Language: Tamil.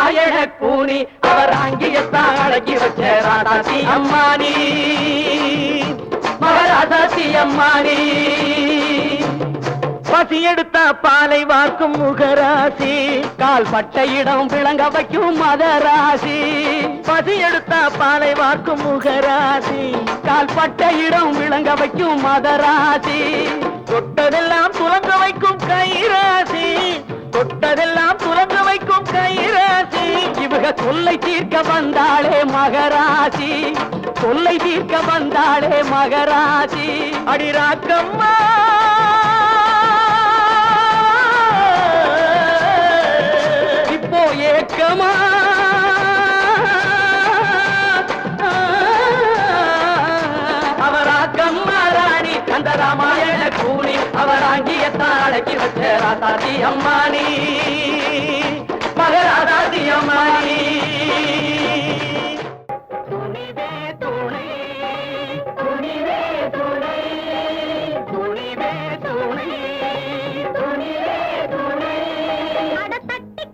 ராமாயண கூனி அவர் அங்கியத்தான் அடக்கி வச்ச ராதாசி அம்மானி மகராதாசி அம்மானி பசி எடுத்த பாலை வார்க்கும் முகராசி கால் பட்ட இடம் விளங்க வைக்கும் மதராசி பசி எடுத்த பாலை வார்க்கும் முகராசி கால் பட்ட இடம் விளங்க வைக்கும் மதராசி தொட்டதெல்லாம் துலங்க வைக்கும் கைராசி தொட்டதெல்லாம் துலங்க வைக்கும் கைராசி இவக தொல்லை தீர்க்க வந்தாளே மகராசி தொல்லை தீர்க்க வந்தாளே மகராசி அடிராக்கம்மா இப்போ ஏக்கமா அவராக்கம்மா ராணி அந்த ராமாயண கூனி அவர் அங்கியத்தான் அடக்கி வச்ச ராசாதி அம்மானி